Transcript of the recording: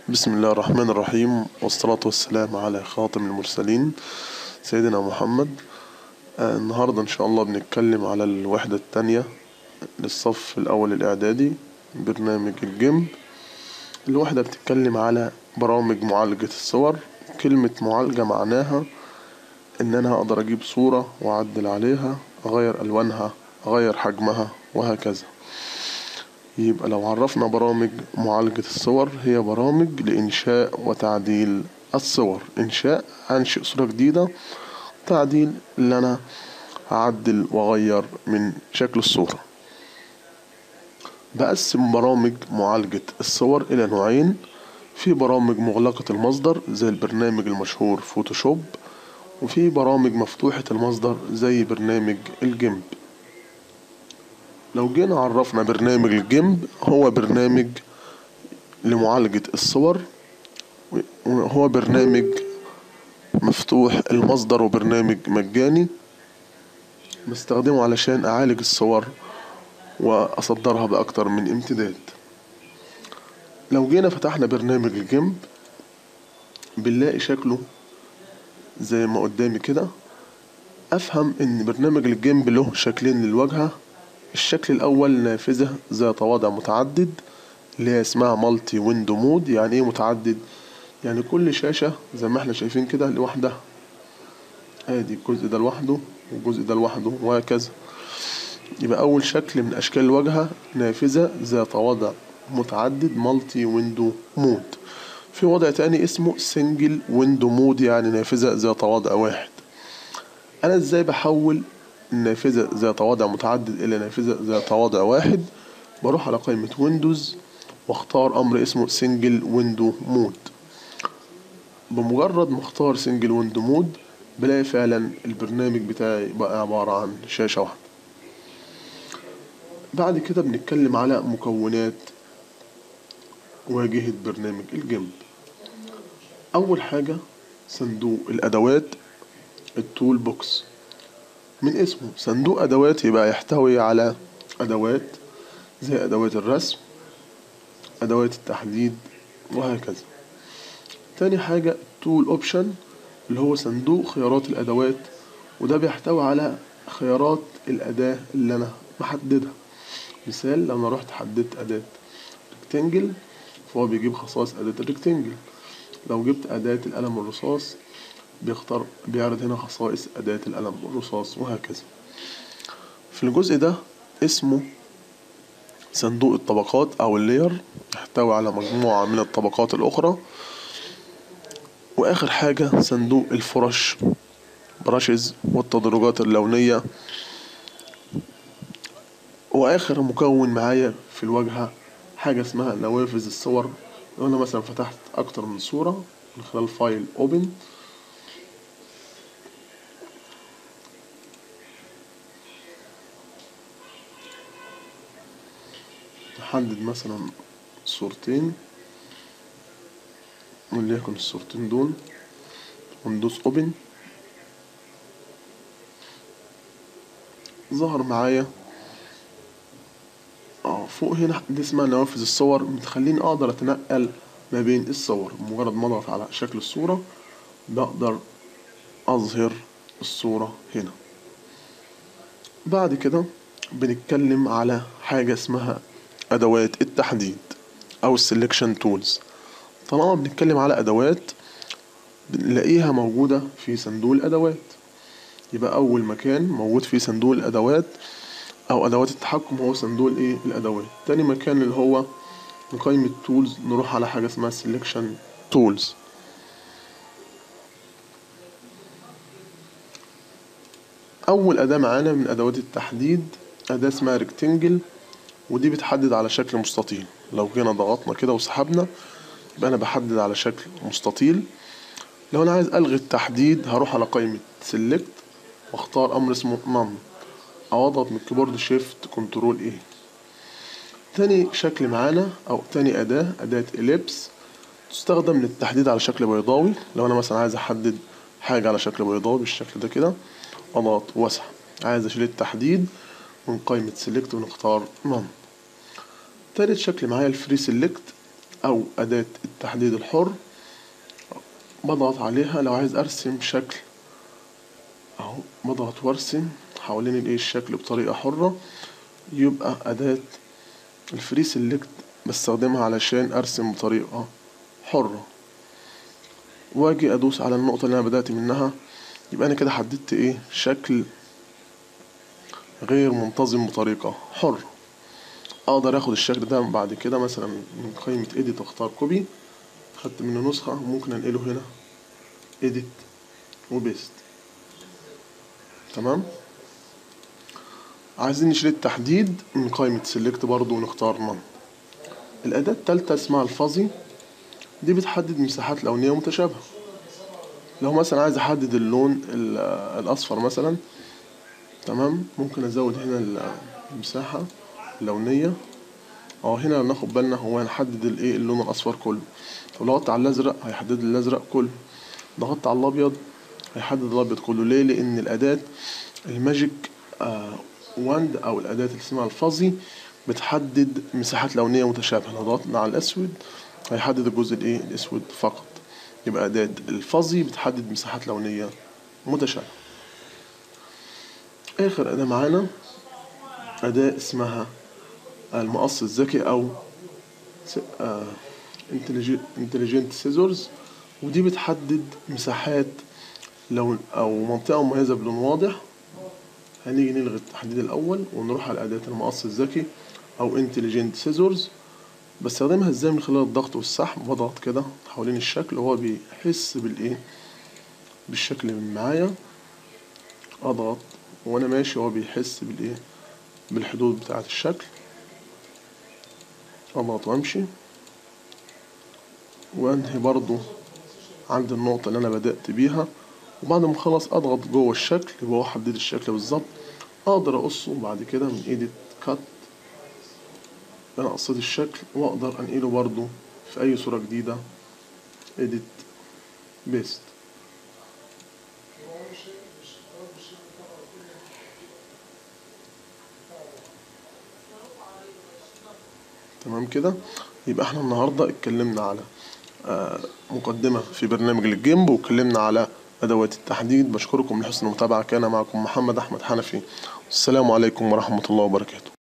بسم الله الرحمن الرحيم والصلاة والسلام على خاتم المرسلين سيدنا محمد آه، النهاردة إن شاء الله بنتكلم على الوحدة التانية للصف الأول الإعدادي برنامج الجيم الوحدة بتتكلم على برامج معالجة الصور كلمة معالجة معناها إن أنا أقدر أجيب صورة وأعدل عليها أغير ألوانها أغير حجمها وهكذا يبقى لو عرفنا برامج معالجة الصور هي برامج لإنشاء وتعديل الصور إنشاء أنشئ صورة جديدة تعديل اللي أنا أعدل وأغير من شكل الصورة بقسم برامج معالجة الصور إلى نوعين في برامج مغلقة المصدر زي البرنامج المشهور فوتوشوب وفي برامج مفتوحة المصدر زي برنامج الجيمب لو جينا عرفنا برنامج الجيمب هو برنامج لمعالجة الصور وهو برنامج مفتوح المصدر وبرنامج مجاني بستخدمه علشان أعالج الصور وأصدرها بأكتر من امتداد لو جينا فتحنا برنامج الجيمب بنلاقي شكله زي ما قدامي كده أفهم إن برنامج الجيمب له شكلين للواجهة الشكل الأول نافذة ذات وضع متعدد اللي هي اسمها مالتي ويندو مود يعني ايه متعدد يعني كل شاشة زي ما احنا شايفين كده لوحدها ادي الجزء ده لوحده والجزء ده لوحده وهكذا يبقى أول شكل من أشكال الواجهة نافذة ذات وضع متعدد مالتي ويندو مود في وضع تاني اسمه سنجل ويندو مود يعني نافذة ذات وضع واحد أنا ازاي بحول النافذة ذات وضع متعدد إلى نافذة ذات وضع واحد بروح على قائمة ويندوز واختار أمر اسمه سنجل ويندو مود بمجرد ما اختار سنجل ويندو مود بلاقي فعلا البرنامج بتاعي بقى عبارة عن شاشة واحدة بعد كده بنتكلم على مكونات واجهة برنامج الجيمب أول حاجة صندوق الأدوات التول بوكس من اسمه صندوق أدوات يبقى يحتوي على أدوات زي أدوات الرسم أدوات التحديد وهكذا تاني حاجة تول أوبشن اللي هو صندوق خيارات الأدوات وده بيحتوي على خيارات الأداة اللي أنا محددها مثال لو أنا رحت حددت أداة ريكتنجل فهو بيجيب خصائص أداة الريكتنجل لو جبت أداة القلم الرصاص بيختار بيعرض هنا خصائص أداة القلم الرصاص وهكذا في الجزء ده اسمه صندوق الطبقات أو اللير يحتوي على مجموعة من الطبقات الأخرى وآخر حاجة صندوق الفرش براشز والتدرجات اللونية وآخر مكون معايا في الواجهة حاجة اسمها نوافذ الصور لو أنا مثلا فتحت أكتر من صورة من خلال فايل أوبن نحدد مثلا صورتين وليكن الصورتين دول وندوس اوبن ظهر معايا اه فوق هنا دي اسمها نوافذ الصور بتخليني اقدر اتنقل ما بين الصور مجرد ما اضغط على شكل الصورة بقدر اظهر الصورة هنا بعد كده بنتكلم على حاجة اسمها أدوات التحديد أو السلكشن تولز طالما بنتكلم على أدوات بنلاقيها موجودة في صندوق الأدوات يبقى أول مكان موجود فيه صندوق الأدوات أو أدوات التحكم هو صندوق الإيه الأدوات تاني مكان اللي هو من قائمة تولز نروح على حاجة اسمها سلكشن تولز أول أداة معانا من أدوات التحديد أداة اسمها ريكتنجل ودي بتحدد على شكل مستطيل لو جينا ضغطنا كده وسحبنا يبقى انا بحدد على شكل مستطيل لو انا عايز الغي التحديد هروح على قائمة سيلكت واختار امر اسمه نون او اضغط من الكيبورد شيفت كنترول ايه تاني شكل معانا او تاني اداة اداة اليبس تستخدم للتحديد على شكل بيضاوي لو انا مثلا عايز احدد حاجة على شكل بيضاوي بالشكل ده كده اضغط واسحب عايز اشيل التحديد من قائمة سيلكت ونختار نون تالت شكل معايا الفري سيلكت أو أداة التحديد الحر بضغط عليها لو عايز أرسم شكل أهو بضغط وأرسم حوالين الإيه الشكل بطريقة حرة يبقى أداة الفري سيلكت بستخدمها علشان أرسم بطريقة حرة وأجي أدوس على النقطة اللي أنا بدأت منها يبقى أنا كده حددت إيه شكل غير منتظم بطريقة حرة أقدر أخد الشكل ده بعد كده مثلا من قائمة إيديت وأختار كوبي خدت منه نسخة ممكن أنقله هنا إيديت وبيست تمام عايزين نشيل التحديد من قائمة سيلكت برضو ونختار نون الأداة التالتة اسمها الفازي دي بتحدد مساحات لونية متشابهة لو مثلا عايز أحدد اللون ال- الأصفر مثلا تمام ممكن أزود هنا ال- المساحة اللونية اه هنا ناخد بالنا هو هنحدد الايه اللون الأصفر كله لو ضغطت على الأزرق هيحدد لي الأزرق كله ضغطت على الأبيض هيحدد الأبيض كله ليه؟ لأن الأداة الماجيك آه واند أو الأداة اللي اسمها الفازي بتحدد مساحات لونية متشابهة لو ضغطنا على الأسود هيحدد الجزء الإيه الأسود فقط يبقى أداة الفازي بتحدد مساحات لونية متشابهة آخر أداة معانا أداة اسمها المقص الذكي أو انتليجنت سيزورز ودي بتحدد مساحات لون أو منطقة مميزة بلون واضح هنيجي نلغي التحديد الأول ونروح على أداة المقص الذكي أو انتليجنت سيزورز بستخدمها ازاي من خلال الضغط والسحب بضغط كده حوالين الشكل وهو بيحس بالايه بالشكل من معايا اضغط وانا ماشي هو بيحس بالايه بالحدود بتاعة الشكل اضغط وامشي وانهي برضو عند النقطة اللي انا بدأت بيها وبعد ما اخلص اضغط جوه الشكل يبقى هو حدد الشكل بالظبط اقدر اقصه بعد كده من ايديت كات انا قصيت الشكل واقدر انقله برضو في اي صورة جديدة edit بيست تمام كده يبقى احنا النهاردة اتكلمنا على آه، مقدمة في برنامج الجيمب واتكلمنا على أدوات التحديد بشكركم لحسن المتابعة كان معكم محمد أحمد حنفي السلام عليكم ورحمة الله وبركاته